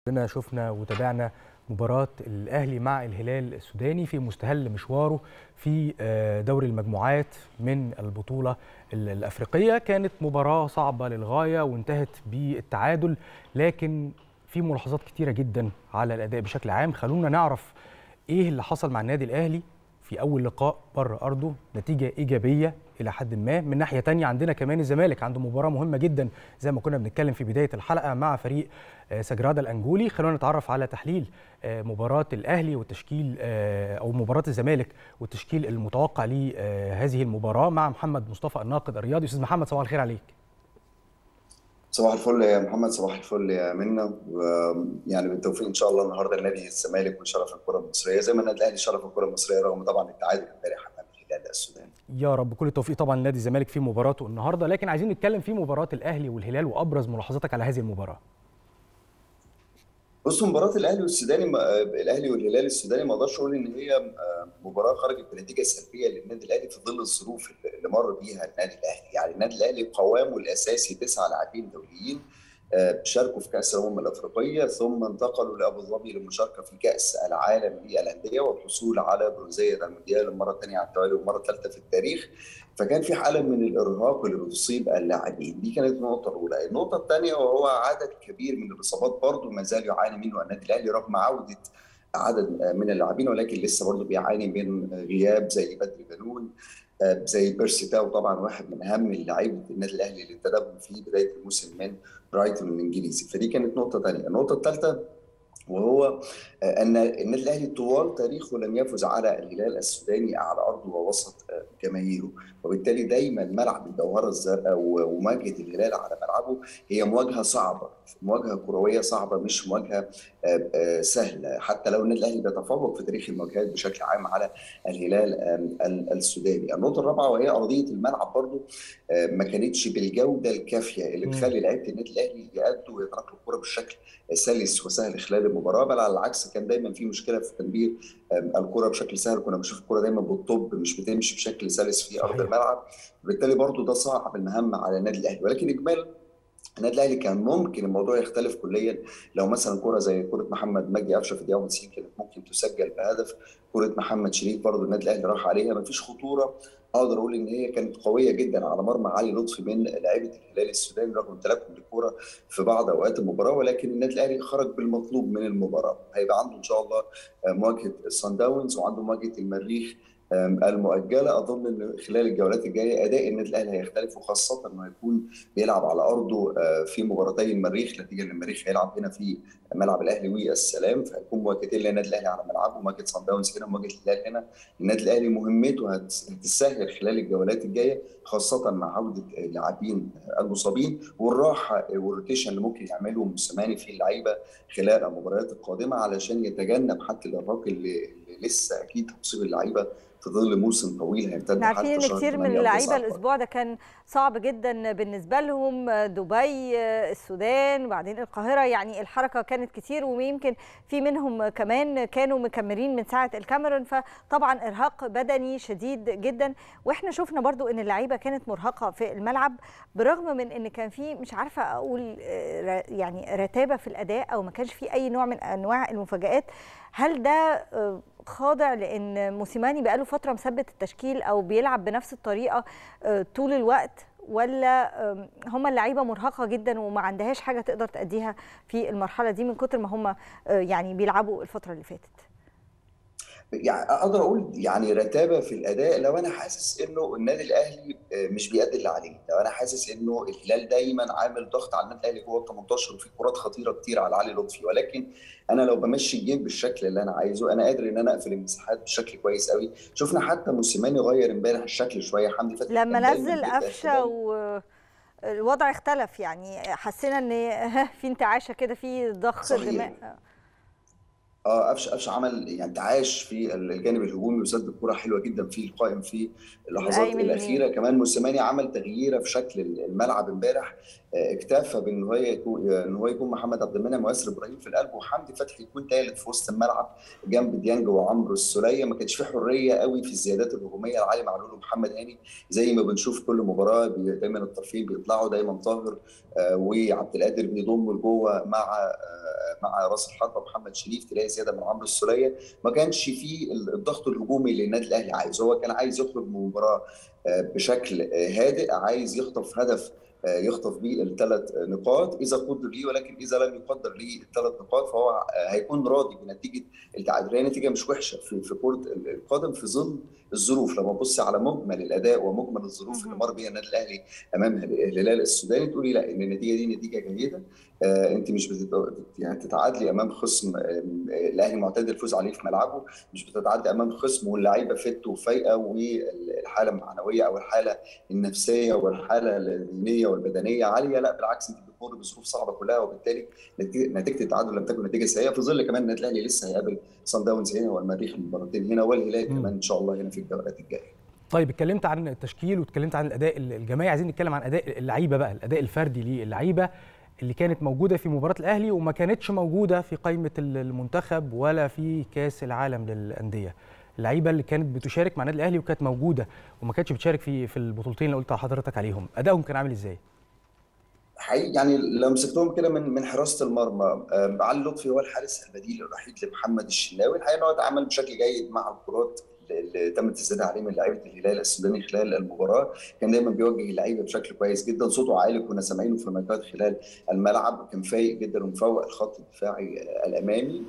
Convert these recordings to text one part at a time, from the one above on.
كلنا شفنا وتابعنا مباراة الأهلي مع الهلال السوداني في مستهل مشواره في دوري المجموعات من البطولة الأفريقية كانت مباراة صعبة للغاية وانتهت بالتعادل لكن في ملاحظات كتيرة جدا على الأداء بشكل عام خلونا نعرف إيه اللي حصل مع النادي الأهلي في أول لقاء بره أرضه نتيجة إيجابية إلى حد ما من ناحية تانية عندنا كمان الزمالك عنده مباراة مهمة جدا زي ما كنا بنتكلم في بداية الحلقة مع فريق سجرادا الأنجولي خلونا نتعرف على تحليل مباراة الأهلي والتشكيل أو مباراة الزمالك والتشكيل المتوقع لهذه المباراة مع محمد مصطفى الناقد الرياضي أستاذ محمد صباح الخير عليك صباح الفل يا محمد صباح الفل يا منى يعني بالتوفيق ان شاء الله النهارده لنادي الزمالك وشرف الكره المصريه زي ما النادي الاهلي شرف الكره المصريه رغم طبعا التعادل امبارح امام الهلال السوداني يا رب كل التوفيق طبعا لنادي الزمالك في مباراته النهارده لكن عايزين نتكلم في مباراه الاهلي والهلال وابرز ملاحظاتك على هذه المباراه بصوا مباراه الاهلي والسوداني الاهلي والهلال السوداني ما اقدرش اقول ان هي مباراه خرجت بنتيجه سلبيه للنادي الاهلي في ظل الظروف اللي مر بيها النادي الاهلي، يعني النادي الاهلي قوامه الاساسي تسعه لاعبين دوليين شاركوا في كاس الامم الافريقيه ثم انتقلوا لابو ظبي للمشاركه في كاس العالم للانديه والحصول على برونزيه المونديال المره الثانيه على التوالي والمره الثالثه في التاريخ فكان في حاله من الارهاق اللي بتصيب اللاعبين دي كانت النقطه الاولى النقطه الثانيه وهو عدد كبير من الاصابات برضه ما زال يعاني منه النادي الاهلي رغم عوده عدد من اللاعبين ولكن لسه برضه بيعاني من غياب زي بدر بنون زي بيرسي تاو طبعا واحد من اهم اللاعبين النادي الاهلي اللي انتدبوا في بدايه الموسم من برايتون الانجليزي فدي كانت نقطه ثانيه النقطه الثالثه وهو ان النادي الاهلي طوال تاريخه لم يفز على الهلال السوداني على ارضه ووسط جماهيره وبالتالي دايما ملعب الجوهره الزرقاء ومواجهه الهلال على ملعبه هي مواجهه صعبه مواجهه كرويه صعبه مش مواجهه سهله حتى لو النادي الاهلي بيتفوق في تاريخ المواجهات بشكل عام على الهلال السوداني النقطه الرابعه وهي ارضيه الملعب برضو ما كانتش بالجوده الكافيه اللي تخلي لعيبه النادي الاهلي يأدوا ويتركوا الكره بالشكل سلس وسهل خلال المباراه بل على العكس كان دايما في مشكله في تدبير الكره بشكل سهل كنا بنشوف الكره دايما بالطب مش بتمشي بشكل سلس في ارض الملعب بالتالي برضو ده صعب المهام على النادي الاهلي ولكن اجمالا النادي الاهلي كان ممكن الموضوع يختلف كليا لو مثلا كره زي كره محمد مجدي قفشه في الدقيقه 90 كانت ممكن تسجل بهدف كره محمد شريف برضو النادي الاهلي راح عليها ما فيش خطوره اقدر اقول ان هي كانت قويه جدا على مرمى علي لطفي من لعيبه الهلال السوداني رغم امتلاكهم للكره في بعض اوقات المباراه ولكن النادي الاهلي خرج بالمطلوب من المباراه هيبقى عنده ان شاء الله مواجهه الصن داونز وعنده مواجهه المريخ المؤجله اظن ان خلال الجولات الجايه اداء النادي الاهلي هيختلف وخاصه انه هيكون بيلعب على ارضه في مباراتي المريخ نتيجه ان المريخ هيلعب هنا في ملعب الاهلي والسلام فهيكون مواجهتين للنادي الاهلي على ملعبه مواجهه صن داونز هنا ومواجهه الهلال هنا النادي الاهلي مهمته هتسهل خلال الجولات الجايه خاصه مع عوده اللاعبين المصابين والراحه والروتيشن اللي ممكن يعمله موسيماني في اللعيبه خلال المباريات القادمه علشان يتجنب حتى الارهاق اللي, اللي لسه اكيد هتصيب اللعيبه في ظل موسم طويل هيمتد عارفين ان كتير من اللعيبه الاسبوع ده كان صعب جدا بالنسبه لهم دبي السودان وبعدين القاهره يعني الحركه كانت كتير ويمكن في منهم كمان كانوا مكملين من ساعه الكاميرون فطبعا ارهاق بدني شديد جدا واحنا شفنا برضو ان اللعيبه كانت مرهقه في الملعب برغم من ان كان في مش عارفه اقول يعني رتابه في الاداء او ما كانش في اي نوع من انواع المفاجات هل ده خاضع لان موسيماني بقاله فتره مثبت التشكيل او بيلعب بنفس الطريقه طول الوقت ولا هم اللعيبه مرهقه جدا وما عندهاش حاجه تقدر تاديها في المرحله دي من كتر ما هم يعني بيلعبوا الفتره اللي فاتت يعني اقدر اقول يعني رتابه في الاداء لو انا حاسس انه النادي الاهلي مش بيأدي اللي عليه، لو انا حاسس انه الهلال دايما عامل ضغط على النادي الاهلي جوه ال 18 وفي كرات خطيره كتير على علي لطفي ولكن انا لو بمشي الجيم بالشكل اللي انا عايزه انا قادر ان انا اقفل المساحات بشكل كويس قوي، شفنا حتى موسيماني غير امبارح الشكل شويه حمدي فتحي لما نزل قفشه و الوضع اختلف يعني حسينا ان في انتعاشه كده في ضخ دماء اه قفشه قفشه عمل يعني انتعاش في الجانب الهجومي وسدد كره حلوه جدا في القائم في اللحظات الاخيره كمان موسيماني عمل تغييره في شكل الملعب امبارح اكتفى بان هو يكون ان هو يكون محمد عبد المنعم وياسر ابراهيم في القلب وحمدي فتحي يكون ثالث في وسط الملعب جنب ديانج وعمرو السوليه ما كانش في حريه قوي في الزيادات الهجوميه لعلي معلول ومحمد هاني زي ما بنشوف كل مباراه دايما الطرفين بيطلعوا دايما طاهر وعبد القادر بيضموا لجوه مع مع راس الحربه محمد شريف تلاقي زياده من عمرو السوليه ما كانش في الضغط الهجومي اللي النادي الاهلي عايز هو كان عايز يخرج من المباراه بشكل هادئ عايز يخطف هدف يخطف بيه الثلاث نقاط اذا قدر ليه ولكن اذا لم يقدر ليه الثلاث نقاط فهو هيكون راضي بنتيجه التعادل هي نتيجه مش وحشه في في كره القدم في ظل الظروف لما تبص على مجمل الاداء ومجمل الظروف اللي مر بيها النادي الاهلي امام الهلال السوداني تقولي لا ان النتيجه دي نتيجه جيده آه انت مش بتت... يعني تتعادلي امام خصم آه الاهلي معتاد الفوز عليه في ملعبه مش بتتعادلي امام خصم واللعيبه فت وفايقه والحاله المعنويه او الحاله النفسيه والحاله الذهنيه والبدنيه عاليه لا بالعكس انت بتمر بظروف صعبه كلها وبالتالي نتيجه التعادل لم تكن نتيجه سيئه في ظل كمان النادي الاهلي لسه هيقابل صن داونز هنا والمريخ المباراتين هنا والهلال كمان ان شاء الله هنا في الجولات الجايه. طيب اتكلمت عن التشكيل واتكلمت عن الاداء الجماعي عايزين نتكلم عن اداء اللعيبه بقى الاداء الفردي للعيبه اللي كانت موجوده في مباراه الاهلي وما كانتش موجوده في قائمه المنتخب ولا في كاس العالم للانديه اللعيبه اللي كانت بتشارك مع النادي الاهلي وكانت موجوده وما كانتش بتشارك في في البطولتين اللي قلت لحضرتك عليهم ادائهم كان عامل ازاي حقيقي يعني لو مسكتهم كده من من حراسه المرمى علي لطفي هو الحارس البديل الوحيد لمحمد الشناوي الحقيقه ان هو اتعامل بشكل جيد مع الكرات اللي تم التسديد عليه من لعيبه الهلال السوداني خلال المباراه كان دايما بيوجه اللعيبه بشكل كويس جدا صوته عالي كنا سامعينه في الماتشات خلال الملعب كان فايق جدا ومفوق الخط الدفاعي الامامي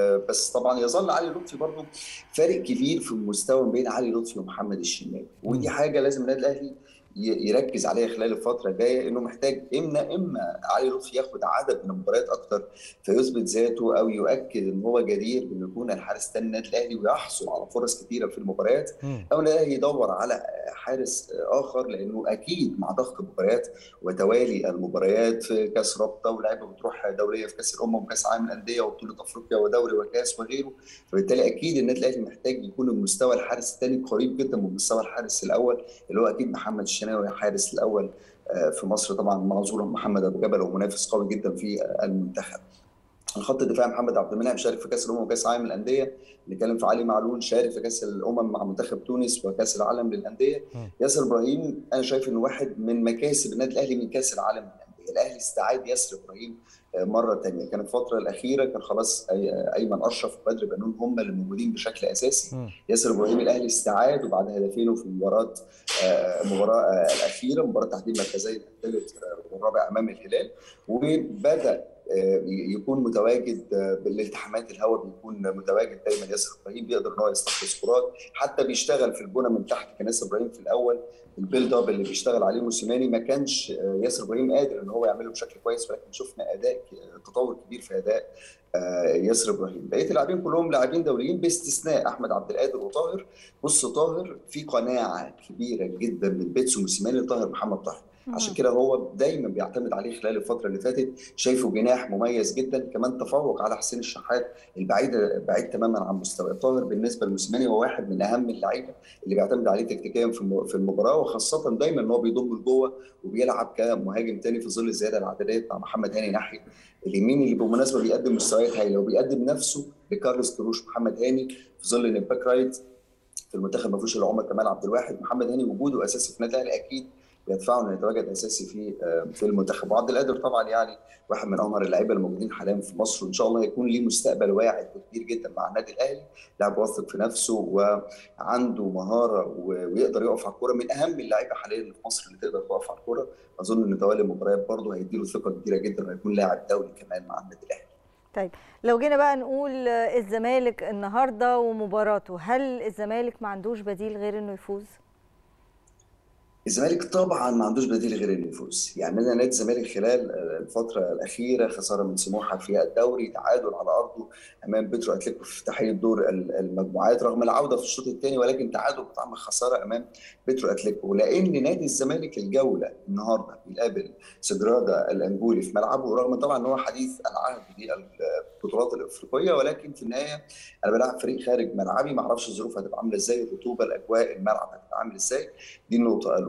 بس طبعا يظل علي لطفي برضه فارق كبير في المستوى بين علي لطفي ومحمد الشناوي ودي حاجه لازم النادي الاهلي يركز عليها خلال الفتره الجايه انه محتاج اما اما علي لطفي ياخد عدد من المباريات اكتر فيثبت ذاته او يؤكد ان هو جدير بانه يكون الحارس الثاني النادي الاهلي ويحصل على فرص كثيره في المباريات او الاهلي يدور على حارس اخر لانه اكيد مع ضغط المباريات وتوالي المباريات في كاس رابطه ولاعيبه بتروح دوريه في كاس الامم وكاس عالم الانديه وبطوله افريقيا ودوري وكاس وغيره فبالتالي اكيد النادي الاهلي محتاج يكون المستوى الحارس الثاني قريب جدا من مستوى الحارس الاول اللي هو اكيد محمد الشناوي الحارس الاول في مصر طبعا مع ظهور محمد ابو جبل ومنافس قوي جدا في المنتخب. الخط الدفاع محمد عبد المنعم شارك في كاس الامم وكاس العالم للانديه نتكلم في علي معلول شارك في كاس الامم مع منتخب تونس وكاس العالم للانديه ياسر ابراهيم انا شايف انه واحد من مكاسب النادي الاهلي من كاس العالم للانديه الاهلي استعاد ياسر ابراهيم مره ثانيه كانت الفتره الاخيره كان خلاص ايمن اشرف وبدر بنون هم اللي موجودين بشكل اساسي ياسر ابراهيم الاهلي استعاد وبعد هدفينه في مباراه المباراه الاخيره مباراه تحديد مركزين الثالث والرابع امام الهلال وبدا يكون متواجد بالالتحامات الهواء بيكون متواجد دايما ياسر ابراهيم بيقدر ان هو يستخلص كرات حتى بيشتغل في البنى من تحت كان ياسر ابراهيم في الاول البيلد اب اللي بيشتغل عليه موسيماني ما كانش ياسر ابراهيم قادر ان هو يعمله بشكل كويس ولكن شفنا اداء تطور كبير في اداء ياسر ابراهيم بقيه اللاعبين كلهم لاعبين دوليين باستثناء احمد عبد القادر وطاهر بص طاهر في قناعه كبيره جدا من بيتسو موسيماني لطاهر محمد طاهر عشان كده هو دايما بيعتمد عليه خلال الفتره اللي فاتت شايفه جناح مميز جدا كمان تفوق على حسين الشحات البعيد بعيد تماما عن مستوى طاهر بالنسبه لموسيماني هو واحد من اهم اللعيبه اللي بيعتمد عليه تكتيكيا في المباراه وخاصه دايما ان هو بيضم لجوه وبيلعب كمهاجم تاني في ظل الزياده العدديه مع محمد هاني ناحيه اليمين اللي بالمناسبه بيقدم مستويات هايله وبيقدم نفسه لكارلوس كروش محمد هاني في ظل ان الباك رايت في المنتخب ما فيهوش الا عمر كمال عبد الواحد محمد هاني وجوده اساسي في النادي الاهلي اكيد يدفعه انه يتواجد اساسي في في المنتخب وعبد القادر طبعا يعني واحد من امهر اللعيبه الموجودين حاليا في مصر وان شاء الله يكون ليه مستقبل واعد وكبير جدا مع النادي الاهلي لاعب واثق في نفسه وعنده مهاره ويقدر يقف على الكوره من اهم اللعيبه حاليا في مصر اللي تقدر تقف على الكوره اظن ان توالي المباريات برضه هيديله ثقه كبيره جدا وهيكون لاعب دولي كمان مع النادي الاهلي طيب لو جينا بقى نقول الزمالك النهارده ومباراته هل الزمالك ما عندوش بديل غير انه يفوز؟ الزمالك طبعا ما عندوش بديل غير انه يفوز يعني انا نادي الزمالك خلال الفتره الاخيره خساره من سموحه في الدوري تعادل على ارضه امام بيترو اتليكو في تحقيق دور المجموعات رغم العوده في الشوط الثاني ولكن تعادل بطعم خساره امام بيترو اتليكو لان نادي الزمالك الجوله النهارده بيقابل سجرادا الانجولي في ملعبه رغم طبعا ان هو حديث العهد بالبطولات الافريقيه ولكن في النهايه انا بلعب فريق خارج ملعبي ما اعرفش الظروف هتبقى عامله ازاي الرطوبه الاجواء الملعب هتبقى عامل ازاي دي النقطه الاولى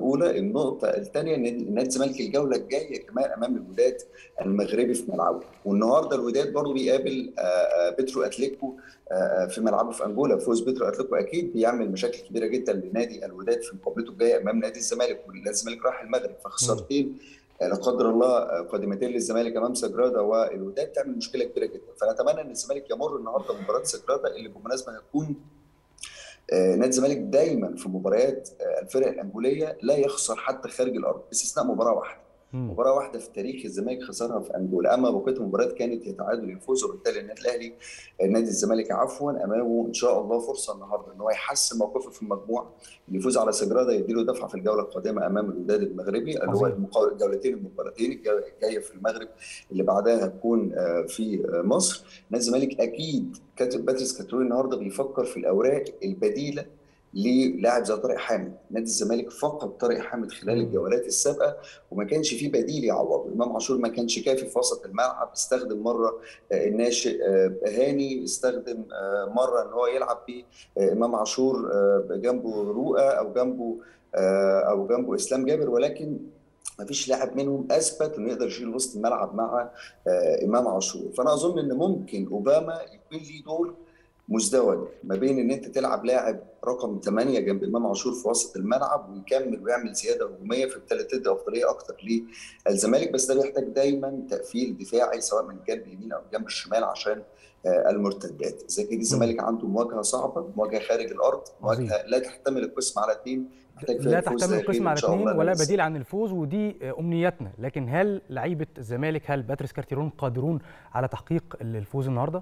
الاولى النقطه الثانيه ان نادي الزمالك الجوله الجايه كمان امام الوداد المغربي في ملعبه والنهارده الوداد برضه بيقابل بترو اتليكو في ملعبه في انجولا فوز بترو اتليكو اكيد بيعمل مشاكل كبيره جدا لنادي الوداد في مقابلته الجايه امام نادي الزمالك ونادي الزمالك راح المغرب فخسارتين لا قدر الله قادمتين للزمالك امام سجرادا والوداد تعمل مشكله كبيره جدا فنتمنى ان الزمالك يمر النهارده مباراه سجرادا اللي بالمناسبه هتكون نادي الزمالك دايما في مباريات الفرق الانجوليه لا يخسر حتى خارج الارض باستثناء مباراه واحده مباراه واحده في تاريخ الزمالك خسرها في انجولا اما بقيه المباريات كانت يا تعادل يا فوز وبالتالي النادي الاهلي نادي الزمالك عفوا امامه ان شاء الله فرصه النهارده ان هو يحسن موقفه في المجموعه يفوز على سجرادا يديله دفعه في الجوله القادمه امام الوداد المغربي اللي هو الجولتين المباراتين الجايه في المغرب اللي بعدها هتكون في مصر نادي الزمالك اكيد كاتب باتريس كاتروني النهارده بيفكر في الاوراق البديله للاعب زي طارق حامد نادي الزمالك فقد طارق حامد خلال الجولات السابقه وما كانش فيه بديل يعوضه امام عاشور ما كانش كافي في وسط الملعب استخدم مره الناشئ هاني استخدم مره ان هو يلعب بيه امام عاشور جنبه رؤى او جنبه او جنبه اسلام جابر ولكن ما فيش لاعب منهم اثبت انه يقدر يشيل وسط الملعب مع امام عاشور فانا اظن ان ممكن اوباما يكون ليه دور مزدوج ما بين ان انت تلعب لاعب رقم 8 جنب امام عاشور في وسط الملعب ويكمل ويعمل زياده هجوميه فبالتالي تدي افضليه اكتر للزمالك بس ده بيحتاج دايما تقفيل دفاعي سواء من الجنب اليمين او الجنب الشمال عشان المرتدات اذا كان الزمالك عنده مواجهه صعبه مواجهه خارج الارض مواجهه لا تحتمل القسم على اثنين لا تحتمل القسم على اثنين ولا بديل عن الفوز ودي امنياتنا لكن هل لعيبه الزمالك هل باتريس كارتيرون قادرون على تحقيق الفوز النهارده؟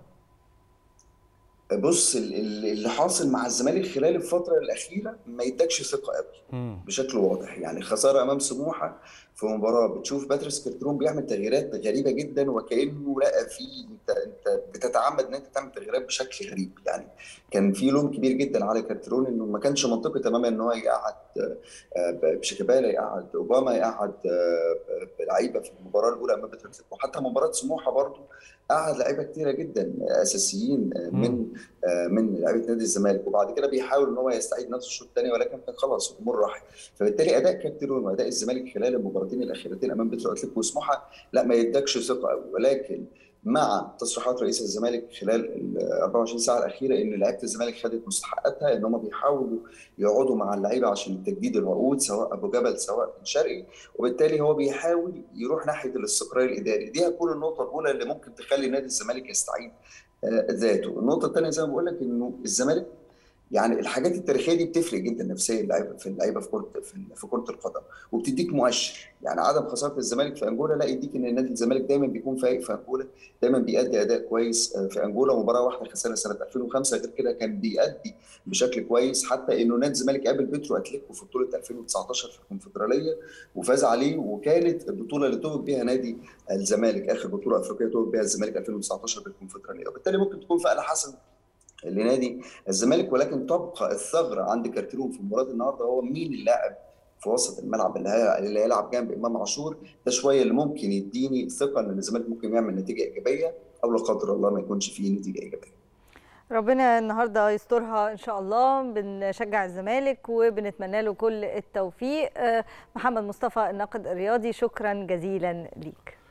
بص اللي حاصل مع الزمالك خلال الفتره الاخيره ما يدكش ثقه قوي بشكل واضح يعني خساره امام سموحه في مباراه بتشوف باتريس كارترون بيعمل تغييرات غريبه جدا وكانه لقى في انت انت بتتعمد ان انت تعمل تغييرات بشكل غريب يعني كان في لوم كبير جدا على كارترون انه ما كانش منطقي تماما ان هو يقعد بشيكابالا يقعد اوباما يقعد لعيبه في المباراه الاولى امام باتريس وحتى مباراه سموحه برضه قعد لعيبه كتيره جدا اساسيين من من لعيبه نادي الزمالك وبعد كده بيحاول ان هو يستعيد نفسه الشوط الثاني ولكن كان خلاص الامور راحت فبالتالي اداء كابتن واداء الزمالك خلال المباراتين الاخيرتين امام بترو اتلتيكو وسموحه لا ما يدكش ثقه قوي ولكن مع تصريحات رئيس الزمالك خلال ال 24 ساعه الاخيره ان لعيبه الزمالك خدت مستحقاتها ان هم بيحاولوا يقعدوا مع اللعيبه عشان تجديد الوعود سواء ابو جبل سواء بن شرقي وبالتالي هو بيحاول يروح ناحيه الاستقرار الاداري دي هتكون النقطه الاولى اللي ممكن تخلي نادي الزمالك يستعيد ذاته النقطه الثانيه زي ما بقول لك انه الزمالك يعني الحاجات التاريخيه دي بتفرق جدا نفسيا اللعيبه في اللعيبه في كره في كره القدم وبتديك مؤشر يعني عدم خساره الزمالك في انجولا لا يديك ان نادي الزمالك دايما بيكون فايق في انجولا دايما بيأدي اداء كويس في انجولا مباراه واحده خسرها سنه 2005 غير كده كان بيأدي بشكل كويس حتى انه نادي الزمالك قابل بيترو اتليكو في بطوله 2019 في الكونفدراليه وفاز عليه وكانت البطوله اللي توج بيها نادي الزمالك اخر بطوله افريقيه توج بيها الزمالك 2019 في الكونفدراليه وبالتالي ممكن تكون فعل حسن لنادي الزمالك ولكن تبقى الثغره عند كارتيرون في مباراه النهارده هو مين اللاعب في وسط الملعب اللي اللي هيلعب جنب امام عاشور ده شويه اللي ممكن يديني ثقه ان الزمالك ممكن يعمل نتيجه ايجابيه او لا قدر الله ما يكونش فيه نتيجه ايجابيه. ربنا النهارده يسترها ان شاء الله بنشجع الزمالك وبنتمنى له كل التوفيق محمد مصطفى الناقد الرياضي شكرا جزيلا ليك